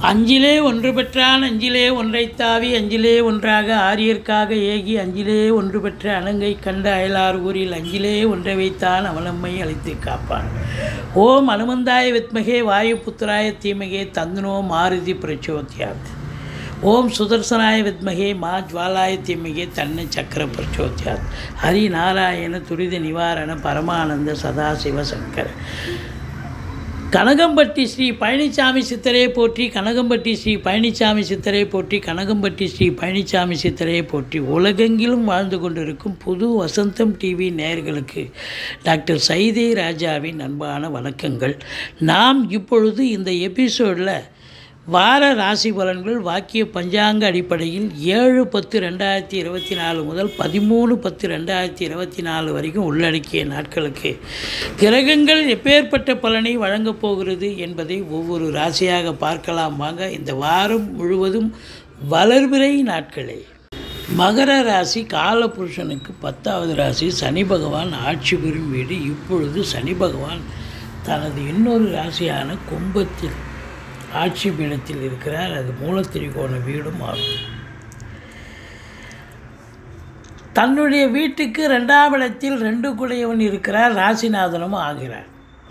அஞ்சிலே ஒன்று பெற்றான் அஞ்சிலே ஒன்றைத் தாவி அஞ்சிலே ஒன்றாக ஆரியர்க்காக ஏகி அஞ்சிலே ஒன்று பெற்ற அணங்கை கண்ட அயலார் ஊரில் அஞ்சிலே ஒன்றை வைத்தான் அவனம்மை அழைத்து காப்பான் ஓம் அனுமந்தாய வித்மகே வாயு புத்திராய தீமகே தந்தனோ மாருதி பிரச்சோத்யாத் ஓம் சுதர்சனாய வித்மகே மா ஜுவாலாய தீமகே தன்னை சக்கர பிரச்சோத்யாத் ஹரி நாராயண துரித நிவாரண பரமானந்த சதாசிவ சங்கர கனகம்பட்டி ஸ்ரீ பழனிசாமி சித்தரை போற்றி கனகம்பட்டி ஸ்ரீ பழனிசாமி சித்தரை போற்றி கனகம்பட்டி ஸ்ரீ பழனிசாமி சித்தரை போற்றி உலகெங்கிலும் வாழ்ந்து கொண்டிருக்கும் புது வசந்தம் டிவி நேயர்களுக்கு டாக்டர் சைதே ராஜாவின் அன்பான வணக்கங்கள் நாம் இப்பொழுது இந்த எபிசோடில் வார ராசி பலன்கள் வாக்கிய பஞ்சாங்க அடிப்படையில் ஏழு பத்து ரெண்டாயிரத்தி இருபத்தி நாலு முதல் பதிமூணு பத்து ரெண்டாயிரத்தி இருபத்தி நாலு வரைக்கும் உள்ளடக்கிய நாட்களுக்கு கிரகங்கள் எப்பேற்பட்ட பலனை வழங்கப் போகிறது என்பதை ஒவ்வொரு ராசியாக பார்க்கலாம் வாங்க இந்த வாரம் முழுவதும் வளர்பிறை நாட்களே மகர ராசி காலபுருஷனுக்கு பத்தாவது ராசி சனி பகவான் ஆட்சி பெறும் வீடு இப்பொழுது சனி பகவான் தனது இன்னொரு ராசியான கும்பத்தில் ஆட்சி பீடத்தில் இருக்கிறார் அது மூலத்திரிகோண வீடும் ஆகும் தன்னுடைய வீட்டுக்கு ரெண்டாம் இடத்தில் ரெண்டு குடையவன் இருக்கிறார் ராசிநாதனும் ஆகிறார்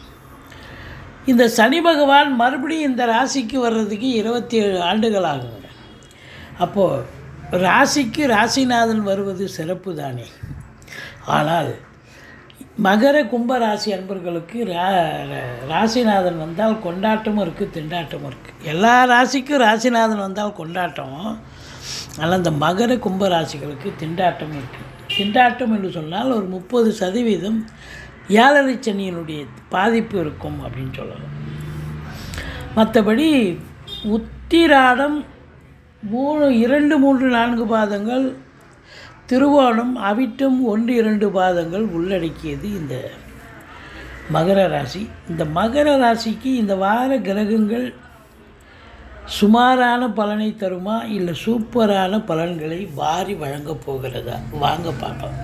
இந்த சனி பகவான் மறுபடியும் இந்த ராசிக்கு வர்றதுக்கு இருபத்தி ஏழு ஆண்டுகள் ஆகுங்க அப்போது ராசிக்கு ராசிநாதன் வருவது சிறப்பு தானே ஆனால் மகர கும்ப ராசி அன்பர்களுக்கு ரா ரா- ராசிநாதன் வந்தால் கொண்டாட்டமும் இருக்குது திண்டாட்டமும் இருக்குது எல்லா ராசிக்கும் ராசிநாதன் வந்தால் கொண்டாட்டம் ஆனால் இந்த மகர கும்ப ராசிகளுக்கு திண்டாட்டம் இருக்குது திண்டாட்டம் என்று சொன்னால் ஒரு முப்பது சதவீதம் ஏழரை சனியினுடைய பாதிப்பு இருக்கும் அப்படின்னு சொல்லலாம் மற்றபடி உத்திராடம் மூணு இரண்டு மூன்று நான்கு பாதங்கள் திருவோணம் அவிட்டம் ஒன்று இரண்டு பாதங்கள் உள்ளடக்கியது இந்த மகர ராசி இந்த மகர ராசிக்கு இந்த வார கிரகங்கள் சுமாரான பலனை தருமா இல்லை சூப்பரான பலன்களை வாரி வழங்கப் போகிறதா வாங்க பார்க்கலாம்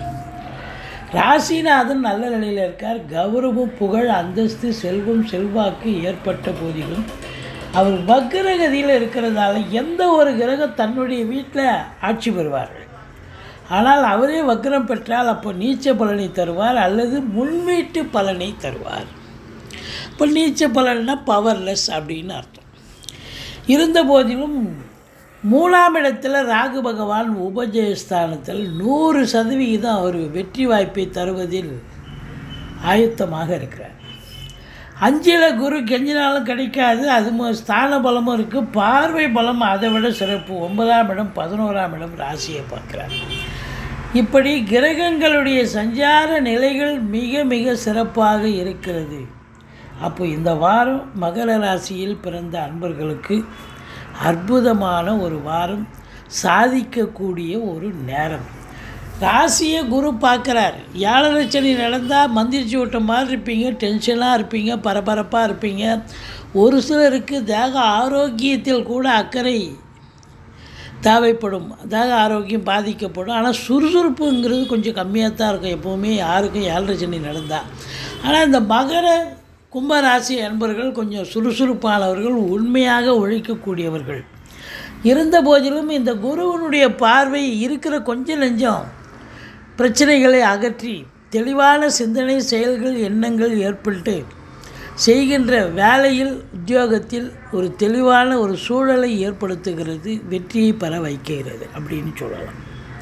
ராசிநாதன் நல்ல நிலையில் இருக்கார் கௌரவம் புகழ் அந்தஸ்து செல்வம் செல்வாக்கு ஏற்பட்ட போதிலும் அவர் வக்ரகதியில் இருக்கிறதால எந்த ஒரு கிரகம் தன்னுடைய வீட்டில் ஆட்சி பெறுவார்கள் ஆனால் அவரே வக்ரம் பெற்றால் அப்போ நீச்ச பலனை தருவார் அல்லது முன்வீட்டு பலனை தருவார் இப்போ நீச்ச பலன்னா பவர்லெஸ் அப்படின்னு அர்த்தம் இருந்த போதிலும் மூணாம் இடத்துல ராகு பகவான் உபஜயஸ்தானத்தில் நூறு சதவிகிதம் அவர் வெற்றி வாய்ப்பை தருவதில் ஆயத்தமாக இருக்கிறார் அஞ்சில் குரு கெஞ்சினாலும் கிடைக்காது அது மு- ஸ்தான பலமும் இருக்குது பார்வை பலம் அதை விட சிறப்பு ஒன்பதாம் இடம் பதினோராம் இடம் ராசியை பார்க்குறார் இப்படி கிரகங்களுடைய சஞ்சார நிலைகள் மிக மிக சிறப்பாக இருக்கிறது அப்போ இந்த வாரம் மகர ராசியில் பிறந்த அன்பர்களுக்கு அற்புதமான ஒரு வாரம் சாதிக்கக்கூடிய ஒரு நேரம் ராசியை குரு பார்க்குறார் ஏழரை சனி நடந்தால் மந்திரிச்சு விட்ட மாதிரி இருப்பீங்க டென்ஷனாக இருப்பீங்க பரபரப்பாக இருப்பீங்க ஒரு சிலருக்கு தேக ஆரோக்கியத்தில் கூட அக்கறை தேவைப்படும் தேக ஆரோக்கியம் பாதிக்கப்படும் ஆனால் சுறுசுறுப்புங்கிறது கொஞ்சம் கம்மியாக தான் இருக்கும் எப்போவுமே யாருக்கும் ஏழரை சனி நடந்தால் ஆனால் இந்த மகர கும்பராசி அன்பர்கள் கொஞ்சம் சுறுசுறுப்பானவர்கள் உண்மையாக உழைக்கக்கூடியவர்கள் இருந்த போதிலும் இந்த குருவனுடைய பார்வை இருக்கிற கொஞ்சம் நெஞ்சம் பிரச்சனைகளை அகற்றி தெளிவான சிந்தனை செயல்கள் எண்ணங்கள் ஏற்பட்டு செய்கின்ற வேலையில் உத்தியோகத்தில் ஒரு தெளிவான ஒரு சூழலை ஏற்படுத்துகிறது வெற்றியை பெற வைக்கிறது அப்படின்னு சொல்லலாம்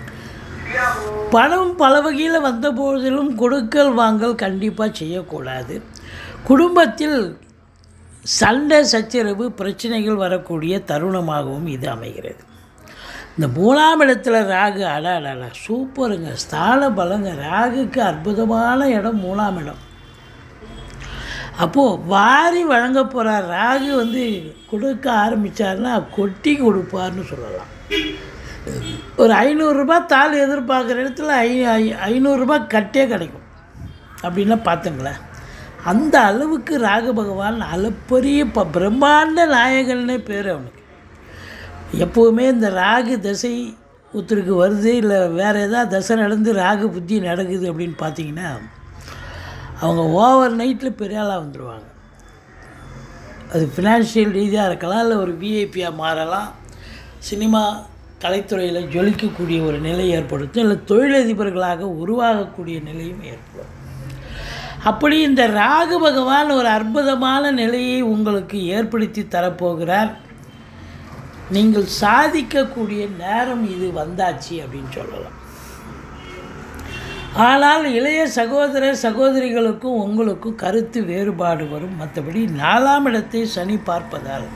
பணம் பல வகையில் வந்த போதிலும் கொடுக்கல் வாங்கல் கண்டிப்பாக செய்யக்கூடாது குடும்பத்தில் சண்டை சச்சரவு பிரச்சனைகள் வரக்கூடிய தருணமாகவும் இது அமைகிறது இந்த மூணாம் இடத்துல ராகு அட அடடா சூப்பருங்க ஸ்தான பலங்க ராகுக்கு அற்புதமான இடம் மூணாம் இடம் அப்போது வாரி வழங்க போகிறார் ராகு வந்து கொடுக்க ஆரம்பித்தார்னா கொட்டி கொடுப்பார்னு சொல்லலாம் ஒரு ஐநூறுரூபா தாள் எதிர்பார்க்குற இடத்துல ஐ ஐ- ஐநூறுரூபா கட்டே கிடைக்கும் அப்படின்னா பார்த்துங்களேன் அந்த அளவுக்கு ராகு பகவான் அளப்பரிய ப பிரம்மாண்ட நாயகன்னே பேர் அவனுக்கு எப்போவுமே இந்த ராகு தசை ஒருத்தருக்கு வருது இல்லை வேறு ஏதாவது தசை நடந்து ராகு புத்தி நடக்குது அப்படின்னு பார்த்தீங்கன்னா அவங்க ஓவர் நைட்டில் பெரிய ஆளாக வந்துடுவாங்க அது ஃபினான்ஷியல் ரீதியாக இருக்கலாம் இல்லை ஒரு விஐபியாக மாறலாம் சினிமா கலைத்துறையில் ஜொலிக்கக்கூடிய ஒரு நிலை ஏற்படுத்தும் இல்லை தொழிலதிபர்களாக உருவாகக்கூடிய நிலையும் ஏற்படும் அப்படி இந்த ராகு பகவான் ஒரு அற்புதமான நிலையை உங்களுக்கு ஏற்படுத்தி தரப்போகிறார் நீங்கள் சாதிக்கக்கூடிய நேரம் இது வந்தாச்சு அப்படின்னு சொல்லலாம் ஆனால் இளைய சகோதர சகோதரிகளுக்கும் உங்களுக்கும் கருத்து வேறுபாடு வரும் மற்றபடி நாலாம் இடத்தை சனி பார்ப்பதால்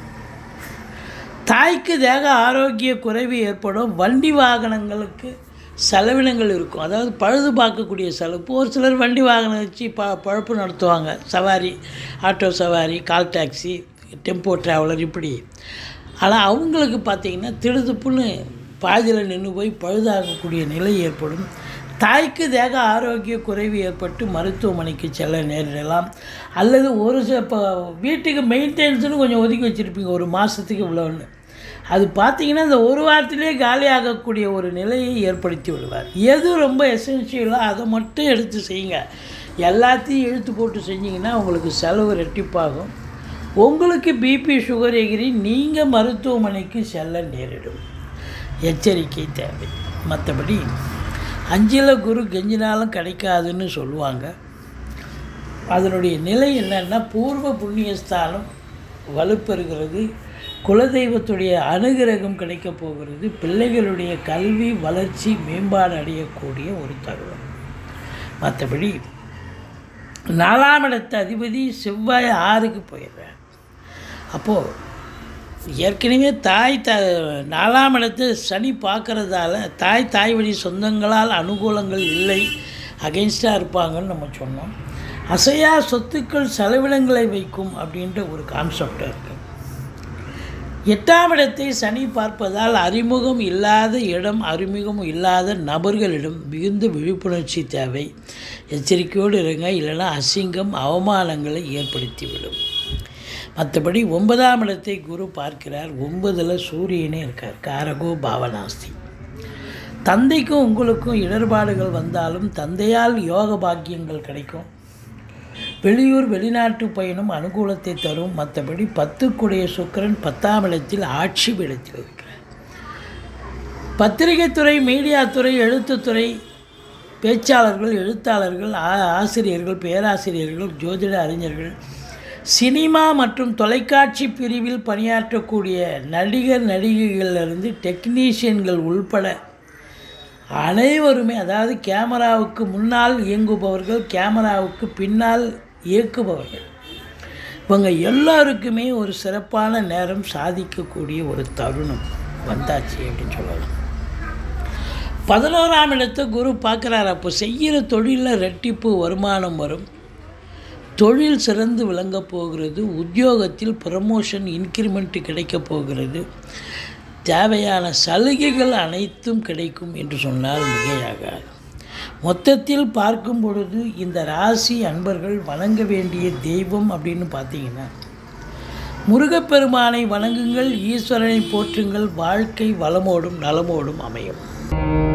தாய்க்கு தேக ஆரோக்கிய குறைவு ஏற்படும் வண்டி வாகனங்களுக்கு செலவினங்கள் இருக்கும் அதாவது பழுது பார்க்கக்கூடிய செலவு இப்போ ஒரு சிலர் வண்டி வாகனம் வச்சு ப பழப்பு நடத்துவாங்க சவாரி ஆட்டோ சவாரி கால் டாக்ஸி டெம்போ ட்ராவலர் இப்படி ஆனால் அவங்களுக்கு பார்த்திங்கன்னா திடுதுப்புன்னு பாதியில் நின்று போய் பழுதாகக்கூடிய நிலை ஏற்படும் தாய்க்கு தேக ஆரோக்கிய குறைவு ஏற்பட்டு மருத்துவமனைக்கு செல்ல நேரிடலாம் அல்லது ஒரு சில இப்போ வீட்டுக்கு மெயின்டெனன்ஸ்னு கொஞ்சம் ஒதுக்கி வச்சுருப்பீங்க ஒரு மாதத்துக்கு இவ்வளோன்னு அது பார்த்தீங்கன்னா இந்த ஒரு வாரத்திலே காலியாகக்கூடிய ஒரு நிலையை ஏற்படுத்தி விடுவார் எது ரொம்ப எசென்ஷியலோ அதை மட்டும் எடுத்து செய்யுங்க எல்லாத்தையும் இழுத்து போட்டு செஞ்சிங்கன்னா உங்களுக்கு செலவு ரெட்டிப்பாகும் உங்களுக்கு பிபி சுகர் எகிரி நீங்கள் மருத்துவமனைக்கு செல்ல நேரிடும் எச்சரிக்கை தேவை மற்றபடி அஞ்சில் குரு கெஞ்சினாலும் கிடைக்காதுன்னு சொல்லுவாங்க அதனுடைய நிலை என்னன்னா பூர்வ புண்ணியஸ்தானம் வலுப்பெறுகிறது குலதெய்வத்துடைய அனுகிரகம் கிடைக்கப் போகிறது பிள்ளைகளுடைய கல்வி வளர்ச்சி மேம்பாடு அடையக்கூடிய ஒரு தருணம் மற்றபடி நாலாம் இடத்து அதிபதி செவ்வாய் ஆறுக்கு போயிடுறார் அப்போது ஏற்கனவே தாய் த நாலாம் இடத்தை சனி பார்க்கறதால தாய் தாய் வழி சொந்தங்களால் அனுகூலங்கள் இல்லை அகென்ஸ்டாக இருப்பாங்கன்னு நம்ம சொன்னோம் அசையா சொத்துக்கள் செலவினங்களை வைக்கும் அப்படின்ற ஒரு கான்செப்ட் இருக்குது எட்டாம் இடத்தை சனி பார்ப்பதால் அறிமுகம் இல்லாத இடம் அறிமுகம் இல்லாத நபர்களிடம் மிகுந்த விழிப்புணர்ச்சி தேவை எச்சரிக்கையோடு இருங்க இல்லைன்னா அசிங்கம் அவமானங்களை ஏற்படுத்திவிடும் மற்றபடி ஒன்பதாம் இடத்தை குரு பார்க்கிறார் ஒன்பதில் சூரியனே இருக்கார் காரகோ பாவனாஸ்தி தந்தைக்கும் உங்களுக்கும் இடர்பாடுகள் வந்தாலும் தந்தையால் யோக பாக்கியங்கள் கிடைக்கும் வெளியூர் வெளிநாட்டு பயணம் அனுகூலத்தை தரும் மற்றபடி பத்துக்குடைய சுக்கரன் பத்தாம் இடத்தில் ஆட்சி இடத்தில் இருக்கிறார் பத்திரிகைத்துறை மீடியாத்துறை எழுத்துத்துறை பேச்சாளர்கள் எழுத்தாளர்கள் ஆ- ஆசிரியர்கள் பேராசிரியர்கள் ஜோதிட அறிஞர்கள் சினிமா மற்றும் தொலைக்காட்சி பிரிவில் பணியாற்றக்கூடிய நடிகர் நடிகைகளிலிருந்து டெக்னீஷியன்கள் உள்பட அனைவருமே அதாவது கேமராவுக்கு முன்னால் இயங்குபவர்கள் கேமராவுக்கு பின்னால் இயக்குபவர்கள் இவங்க எல்லாருக்குமே ஒரு சிறப்பான நேரம் சாதிக்கக்கூடிய ஒரு தருணம் வந்தாச்சு அப்படின்னு சொல்லலாம் பதினோராம் இடத்தை குரு பார்க்குறாரு அப்போ செய்கிற தொழிலில் ரெட்டிப்பு வருமானம் வரும் தொழில் சிறந்து விளங்கப் போகிறது உத்தியோகத்தில் ப்ரமோஷன் இன்க்ரிமெண்ட் கிடைக்கப் போகிறது தேவையான சலுகைகள் அனைத்தும் கிடைக்கும் என்று சொன்னால் மிகையாகாது மொத்தத்தில் பார்க்கும் பொழுது இந்த ராசி அன்பர்கள் வணங்க வேண்டிய தெய்வம் அப்படின்னு பார்த்தீங்கன்னா முருகப்பெருமானை வணங்குங்கள் ஈஸ்வரனை போற்றுங்கள் வாழ்க்கை வளமோடும் நலமோடும் அமையும்